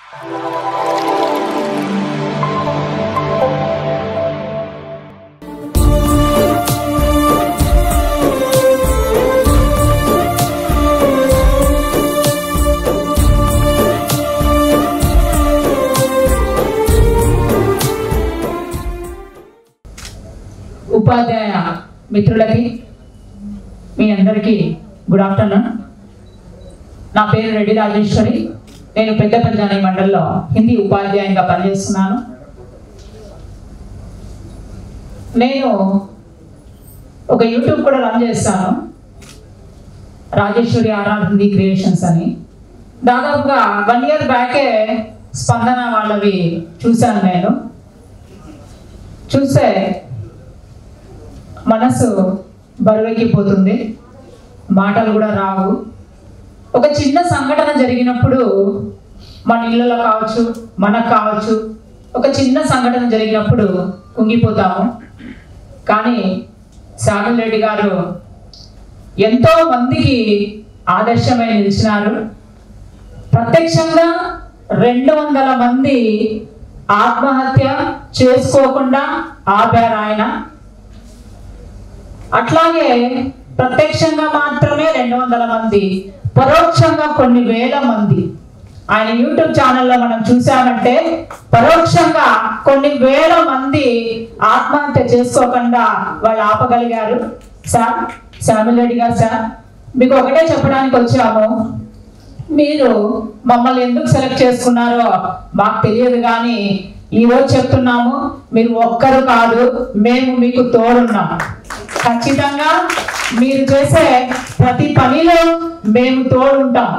ఉపాధ్యాయ మిత్రులకి మీ అందరికీ గుడ్ ఆఫ్టర్నూన్ నా పేరు రెడ్డి రాజేశ్వరి నేను పెద్ద పంజాని మండలిలో హిందీ ఉపాధ్యాయునిగా పనిచేస్తున్నాను నేను ఒక యూట్యూబ్ కూడా రన్ చేస్తాను రాజేశ్వరి ఆర్ఆర్ హిందీ క్రియేషన్స్ అని దాదాపుగా వన్ ఇయర్ బ్యాకే స్పందన వాళ్ళవి చూశాను నేను చూస్తే మనసు బరువెక్కిపోతుంది మాటలు కూడా రావు ఒక చిన్న సంఘటన జరిగినప్పుడు మన ఇళ్ళలో కావచ్చు మనకు కావచ్చు ఒక చిన్న సంఘటన జరిగినప్పుడు కుంగిపోతాము కానీ శామిల్ రెడ్డి గారు ఎంతో మందికి ఆదర్శమై నిలిచినారు ప్రత్యక్షంగా రెండు వందల మంది ఆత్మహత్య చేసుకోకుండా ఆపారు ఆయన అట్లాగే ప్రత్యక్షంగా మాత్రమే రెండు వందల మంది పరోక్షంగా కొన్ని వేల మంది ఆయన యూట్యూబ్ ఛానల్లో మనం చూసామంటే పరోక్షంగా కొన్ని వేల మంది ఆత్మహత్య చేసుకోకుండా వాళ్ళు ఆపగలిగారు సార్ శ్యామిల్ రెడ్డి గారు సార్ మీకు ఒకటే చెప్పడానికి వచ్చాము మీరు మమ్మల్ని ఎందుకు సెలెక్ట్ చేసుకున్నారో మాకు తెలియదు కానీ ఈ రోజు చెప్తున్నాము మీరు ఒక్కరు కాదు మేము మీకు తోడున్నాం ఖచ్చితంగా మీరు చేసే ప్రతి పనిలో మేము తోడుంటాం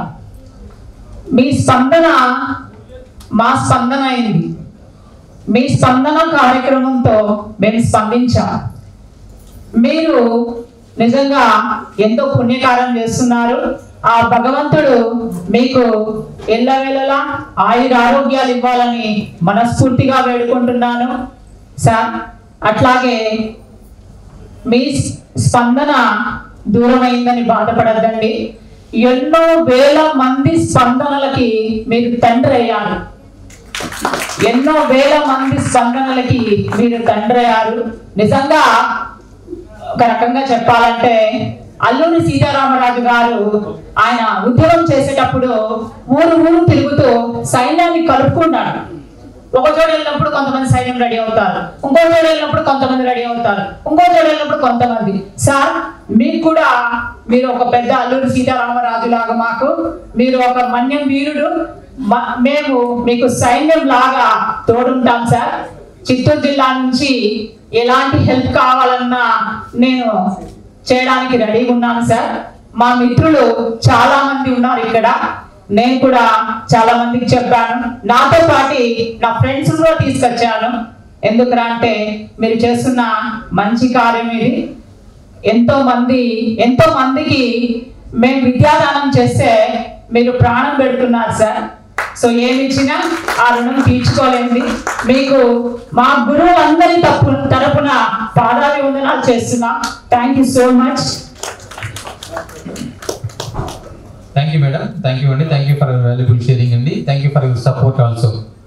మీ స్పందన మా స్పందన అయింది మీ స్పందన కార్యక్రమంతో మేము స్పందించాం మీరు నిజంగా ఎంతో పుణ్యకారం చేస్తున్నారు ఆ భగవంతుడు మీకు ఎల్లవేళలా ఆయుర ఆరోగ్యాలు ఇవ్వాలని మనస్ఫూర్తిగా వేడుకుంటున్నాను సార్ అట్లాగే మీ స్పందన దూరమైందని బాధపడద్దండి ఎన్నో వేల మంది స్పందనలకి మీరు తండ్రి అయ్యారు ఎన్నో వేల మంది స్పందనలకి మీరు తండ్రి అయ్యారు నిజంగా ఒక రకంగా చెప్పాలంటే అల్లూరి సీతారామరాజు గారు ఆయన ఉద్యోగం చేసేటప్పుడు ఊరు ఊరు తిరుగుతూ సైన్యాన్ని కలుపుకుంటాడు ఒక చోట వెళ్ళినప్పుడు కొంతమంది సైన్యం రెడీ అవుతారు ఇంకో చోట వెళ్ళినప్పుడు కొంతమంది రెడీ అవుతారు ఇంకో చోట వెళ్ళినప్పుడు కొంతమంది సార్ మీకు కూడా మీరు ఒక పెద్ద అల్లూరి సీతారామరాజు లాగా మాకు మీరు ఒక మన్యం వీరుడు మ- మేము మీకు సైన్యం లాగా తోడుంటాం సార్ చిత్తూరు జిల్లా నుంచి ఎలాంటి హెల్ప్ కావాలన్నా నేను చేయడానికి రెడీగా ఉన్నాను సార్ మా మిత్రులు చాలా మంది ఉన్నారు ఇక్కడ నేను కూడా చాలా మందికి చెప్పాను నాతో పాటు నా ఫ్రెండ్స్ కూడా తీసుకొచ్చాను ఎందుకురా అంటే మీరు చేస్తున్న మంచి కార్యం ఇది ఎంతో మంది ఎంతో మందికి మేము విద్యాదానం చేస్తే మీరు ప్రాణం పెడుతున్నారు సార్ సో ఏమి ఇచ్చినా ఆ రుణం తీర్చుకోలేంది మీకు మా గురువు అందరి తప్పు తరపున పాదాభివందనాలు చేస్తున్నాం thank you so much thank you madam thank you అండి thank you for valuable sharing అండి thank you for your support also